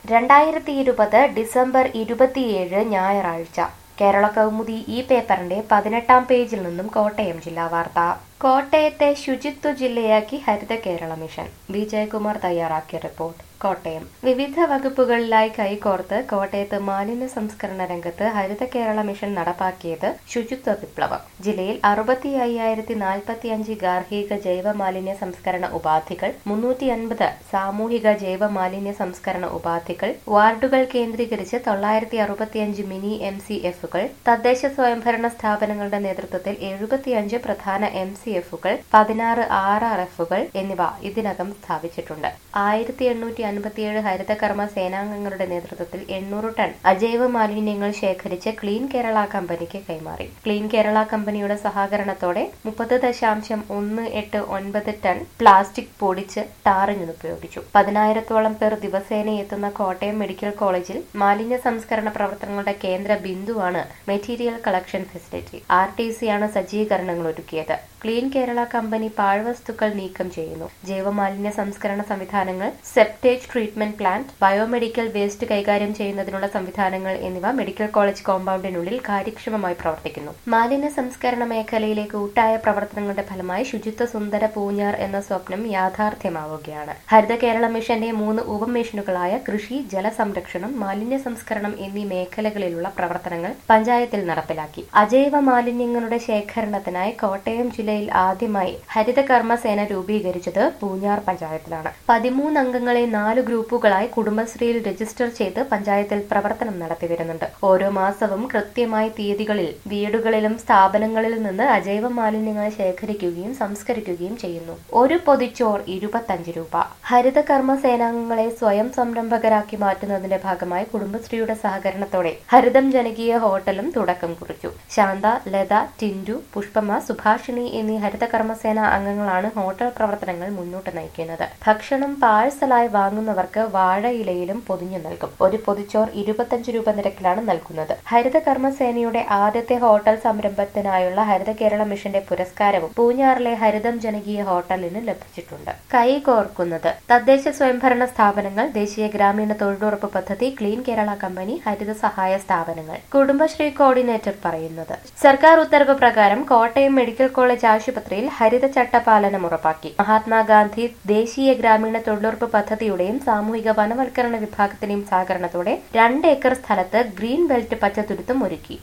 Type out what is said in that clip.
രണ്ടായിരത്തി ഇരുപത് ഡിസംബർ ഇരുപത്തിയേഴ് ഞായറാഴ്ച കേരള കൗമുദി ഈ പേപ്പറിന്റെ പതിനെട്ടാം പേജിൽ നിന്നും കോട്ടയം ജില്ലാ വാർത്ത കോട്ടയത്തെ ശുചിത്വ ജില്ലയാക്കി ഹരിത കേരള മിഷൻ ബി ജയകുമാർ തയ്യാറാക്കിയ റിപ്പോർട്ട് കോട്ടയം വിവിധ വകുപ്പുകളിലായി കൈകോർത്ത് കോട്ടയത്ത് മാലിന്യ സംസ്കരണ രംഗത്ത് ഹരിത കേരള മിഷൻ നടപ്പാക്കിയത് ശുചിത്വ വിപ്ലവം ജില്ലയിൽ അറുപത്തി അയ്യായിരത്തി നാൽപ്പത്തി അഞ്ച് ഗാർഹിക ജൈവ മാലിന്യ സംസ്കരണ ഉപാധികൾ മുന്നൂറ്റി അൻപത് സാമൂഹിക ജൈവ മാലിന്യ സംസ്കരണ ഉപാധികൾ വാർഡുകൾ കേന്ദ്രീകരിച്ച് തൊള്ളായിരത്തി അറുപത്തിയഞ്ച് മിനി എം സി എഫുകൾ തദ്ദേശ സ്വയംഭരണ സ്ഥാപനങ്ങളുടെ നേതൃത്വത്തിൽ എഴുപത്തിയഞ്ച് പ്രധാന എം സി എഫുകൾ പതിനാറ് ആർ ആർ എഫുകൾ എന്നിവ ഇതിനകം സ്ഥാപിച്ചിട്ടുണ്ട് ആയിരത്തി എണ്ണൂറ്റി അൻപത്തിയേഴ് ഹരിതകർമ്മ സേനാംഗങ്ങളുടെ നേതൃത്വത്തിൽ എണ്ണൂറ് ടൺ അജൈവ മാലിന്യങ്ങൾ ശേഖരിച്ച് ക്ലീൻ കേരള കമ്പനിക്ക് കൈമാറി ക്ലീൻ കേരള കമ്പനിയുടെ സഹകരണത്തോടെ മുപ്പത് ദശാംശം ഒന്ന് എട്ട് ഒൻപത് ടൺ പ്ലാസ്റ്റിക് പൊടിച്ച് ടാറിങ്ങിന് ഉപയോഗിച്ചു പതിനായിരത്തോളം പേർ ദിവസേന എത്തുന്ന കോട്ടയം മെഡിക്കൽ കോളേജിൽ മാലിന്യ സംസ്കരണ പ്രവർത്തനങ്ങളുടെ കേന്ദ്ര ബിന്ദുവാണ് material collection facility R T C ആണ് സജ്ജീകരണങ്ങൾ ഒരുക്കിയത് ക്ലീൻ കേരള കമ്പനി പാഴ്വസ്തുക്കൾ നീക്കം ചെയ്യുന്നു ജൈവമാലിന്യ സംസ്കരണ സംവിധാനങ്ങൾ septage treatment plant biomedical waste കൈകാര്യം ചെയ്യുന്നതിനുള്ള സംവിധാനങ്ങൾ എന്നിവ മെഡിക്കൽ കോളേജ് കോമ്പൗണ്ടിനുള്ളിൽ കാര്യക്ഷമമായി പ്രവർത്തിക്കുന്നു മാലിന്യ സംസ്കരണ മേഖലയിലെ കൂട്ടായ പ്രവർത്തനങ്ങളുടെ ഫലമായി ശുചിത്വ സുന്ദര പൂഞ്ഞാർ എന്ന സ്വപ്നം യാഥാർത്ഥ്യമാവുകയാണ് ഹരിത കേരള മിഷന്റെ മൂന്ന് ഉപമിഷനുകളായ കൃഷി ജലസംരക്ഷണം മാലിന്യ സംസ്കരണം എന്നീ മേഖലകളിലുള്ള പ്രവർത്തനങ്ങൾ പഞ്ചായത്തിൽ നടപ്പിലാക്കി അജൈവ മാലിന്യങ്ങളുടെ ശേഖരണത്തിനായി കോട്ടയം ജില്ലയിൽ ആദ്യമായി ഹരിത കർമ്മസേന രൂപീകരിച്ചത് പൂഞ്ഞാർ പഞ്ചായത്തിലാണ് പതിമൂന്ന് അംഗങ്ങളെ നാല് ഗ്രൂപ്പുകളായി കുടുംബശ്രീയിൽ രജിസ്റ്റർ ചെയ്ത് പഞ്ചായത്തിൽ പ്രവർത്തനം നടത്തി വരുന്നുണ്ട് ഓരോ മാസവും കൃത്യമായ തീയതികളിൽ വീടുകളിലും സ്ഥാപനങ്ങളിൽ നിന്ന് അജൈവ മാലിന്യങ്ങൾ ശേഖരിക്കുകയും സംസ്കരിക്കുകയും ചെയ്യുന്നു ഒരു പൊതിച്ചോർ ഇരുപത്തഞ്ച് രൂപ ഹരിത കർമ്മ സേനാംഗങ്ങളെ സ്വയം സംരംഭകരാക്കി മാറ്റുന്നതിന്റെ ഭാഗമായി കുടുംബശ്രീയുടെ സഹകരണത്തോടെ ഹരിതം ജനകീയ ഹോട്ടലും തുടക്കം കുറിച്ചു ശാന്ത ലത ടിൻഡു പുഷ്പമ്മ സുഭാഷിണി എന്നീ ഹരിത കർമ്മസേന അംഗങ്ങളാണ് ഹോട്ടൽ പ്രവർത്തനങ്ങൾ മുന്നോട്ട് നയിക്കുന്നത് ഭക്ഷണം പാഴ്സലായി വാങ്ങുന്നവർക്ക് വാഴയിലയിലും പൊതിഞ്ഞു നൽകും ഒരു പൊതിച്ചോർ ഇരുപത്തഞ്ച് രൂപ നിരക്കിലാണ് നൽകുന്നത് ഹരിത കർമ്മസേനയുടെ ആദ്യത്തെ ഹോട്ടൽ സംരംഭത്തിനായുള്ള ഹരിത കേരള മിഷന്റെ പുരസ്കാരവും പൂഞ്ഞാറിലെ ഹരിതം ജനകീയ ഹോട്ടലിന് ലഭിച്ചിട്ടുണ്ട് കൈകോർക്കുന്നത് തദ്ദേശ സ്വയംഭരണ സ്ഥാപനങ്ങൾ ദേശീയ ഗ്രാമീണ തൊഴിലുറപ്പ് പദ്ധതി ക്ലീൻ കേരള കമ്പനി ഹരിത സഹായ സ്ഥാപനങ്ങൾ കുടുംബശ്രീ കോർഡിനേറ്റർ പറയുന്നത് സർക്കാർ ഉത്തരവ് പ്രകാരം കോട്ടയം മെഡിക്കൽ കോളേജ് ആശുപത്രിയിൽ ഹരിത ചട്ടപാലനം ഉറപ്പാക്കി മഹാത്മാഗാന്ധി ദേശീയ ഗ്രാമീണ തൊഴിലുറപ്പ് പദ്ധതിയുടെയും സാമൂഹിക വനവൽക്കരണ വിഭാഗത്തിന്റെയും സഹകരണത്തോടെ രണ്ട് ഏക്കർ സ്ഥലത്ത് ഗ്രീൻ ബെൽറ്റ് പച്ചത്തുരുത്തും ഒരുക്കി